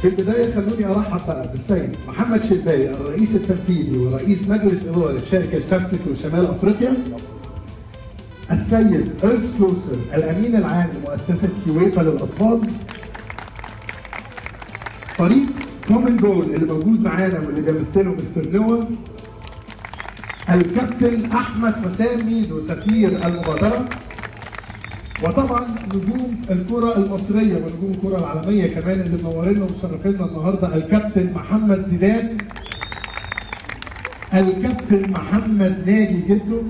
في البداية خلوني أرحب بقى بالسيد محمد شلباي الرئيس التنفيذي ورئيس مجلس إدارة شركة بيبسيكو شمال أفريقيا السيد إرث كلوسر الأمين العام لمؤسسة يويفا للأطفال فريق كومن جول اللي موجود معانا واللي جابت له مستر نوا الكابتن احمد حسام ميدو سفير المبادره وطبعا نجوم الكره المصريه ونجوم الكره العالميه كمان اللي منورينا ومشرفينا النهارده الكابتن محمد زيدان الكابتن محمد ناجي جدو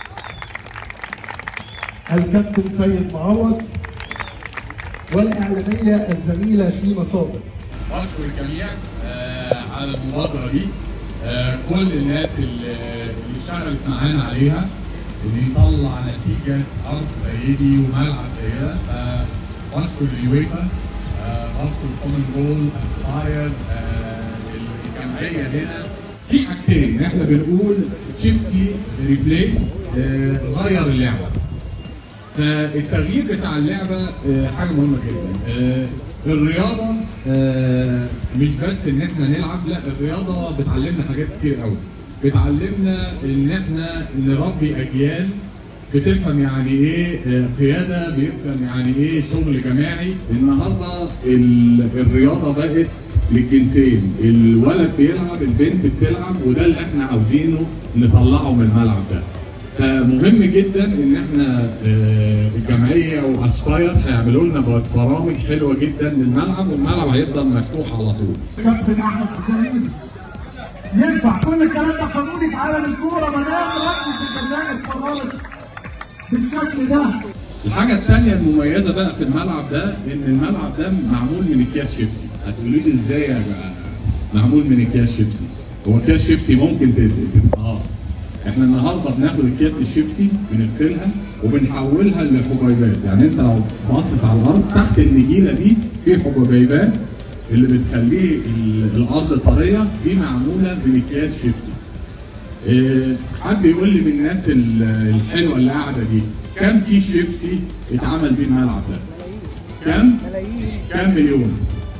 الكابتن سيد معوض والاعلاميه الزميله شيماء صابر بشكر الجميع آه، على المبادرة دي آه، كل الناس اللي اللي اشتغلت معانا عليها ان يطلع نتيجة أرض زي دي وملعب زي ده فبشكر اليويفا آه، بشكر كومن جول اسباير الجمعية هنا في حاجتين احنا بنقول شيبسي ريبلاي آه، غير اللعبة فالتغيير بتاع اللعبه آه، حاجه مهمه جدا آه، الرياضه آه، مش بس ان احنا نلعب لا الرياضه بتعلمنا حاجات كتير قوي بتعلمنا ان احنا نربي اجيال بتفهم يعني ايه آه، قياده بيفهم يعني ايه شغل جماعي النهارده ال- الرياضه بقت للجنسين الولد بيلعب البنت بتلعب وده اللي احنا عاوزينه نطلعه من الملعب ده فمهم جدا ان احنا آه، الجمعيه واسباير هيعملوا لنا برامج حلوه جدا للملعب والملعب هيفضل مفتوح على طول كابتن احمد حسين ينفع كل الكلام ده قانوني في عالم الكوره ما دام ركز في البرنامج قررت بالشكل ده الحاجه الثانيه المميزه بقى في الملعب ده ان الملعب ده معمول من اكياس شيبسي هتقولوا لي ازاي يا جماعه معمول من اكياس شيبسي هو اكياس شيبسي ممكن تتنهار احنا النهارده بناخد اكياس الشيبسي بنغسلها وبنحولها لحبيبات يعني انت لو باصص على الارض تحت النجيله دي في حبيبات اللي بتخليه ال- الارض طريه دي معموله من اكياس شيبسي إيه، حد يقول لي من الناس ال- الحلوه اللي قاعده دي كم كيس شيبسي اتعمل بيه الملعب ده؟ كم؟ كم مليون؟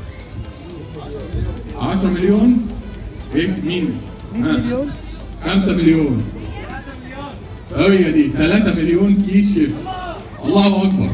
10 مليون؟ ايه مين؟ 100 مليون؟ 5 مليون هي دي 3 مليون كيس شيبسي الله اكبر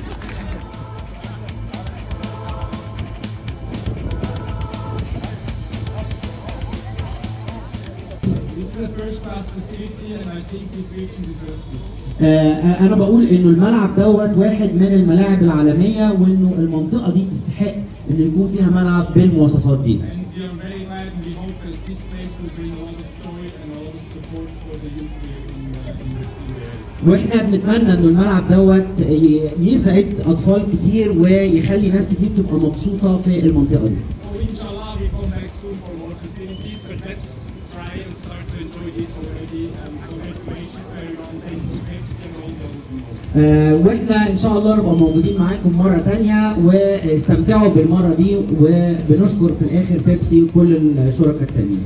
This is a first-class facility, and I think this region deserves this. آه، انا بقول انه الملعب دوت واحد من الملاعب العالميه وانه المنطقه دي تستحق ان يكون فيها ملعب بالمواصفات دي And we are very glad, and we hope that this place will bring a lot of joy and a lot of support for the youth here in, uh, in, the, in the area. واحنا بنتمنى انه الملعب دوت ي- يسعد اطفال كتير ويخلي ناس كتير تبقى مبسوطه في المنطقه دي So inshallah, we come back soon for more facilities, but let's try and start to enjoy this already. And congratulations, very well. Thanks to Pepsi and all those involved. آه، واحنا ان شاء الله نبقى موجودين معاكم مره تانية واستمتعوا بالمره دي وبنشكر في الاخر بيبسي وكل الشركاء التانيين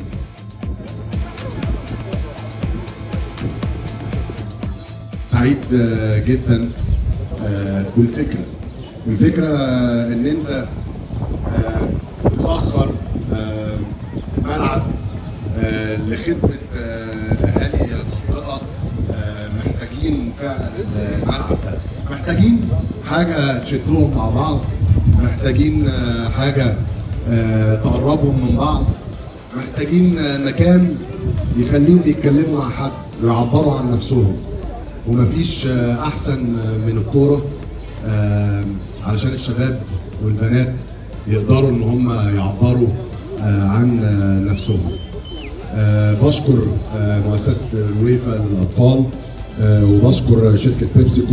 سعيد آه، جدا آه، بالفكره بالفكره آه، ان انت آه، تسخر آه، ملعب آه، لخدمه آه، اهالي المنطقه آه، محتاجين فعلا الملعب ده محتاجين حاجه تشدهم مع بعض محتاجين آه، حاجه آه، تقربهم من بعض محتاجين آه، مكان يخليهم يتكلموا مع حد ويعبروا عن نفسهم ومفيش آه، احسن آه، من الكوره آه، علشان الشباب والبنات يقدروا ان هم يعبروا آه، عن آه، نفسهم آه، بشكر آه، مؤسسه الويفا للاطفال آه، وبشكر شركه بيبسيكو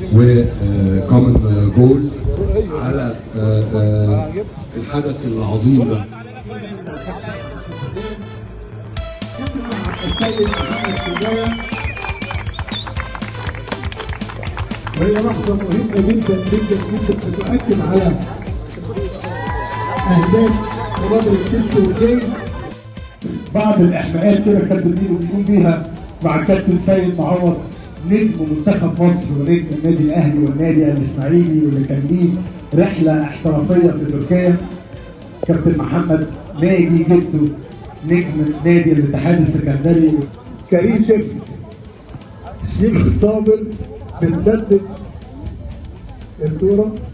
وكومن جول على آه، آه، الحدث العظيم ده السيد محمد شلباي وهي لحظة مهمة جدا جدا جدا بتؤكد على أهداف مبادرة بيبسي والجاي بعض الإحماءات كده كانت بنقوم بيها مع الكابتن سيد معوض نجم منتخب مصر ونجم النادي الأهلي والنادي الإسماعيلي واللي كان ليه رحلة احترافية في تركيا كابتن محمد ناجي جده نجم نادي الاتحاد السكندري كريم شفت شيخ صابر بنسدد الكوره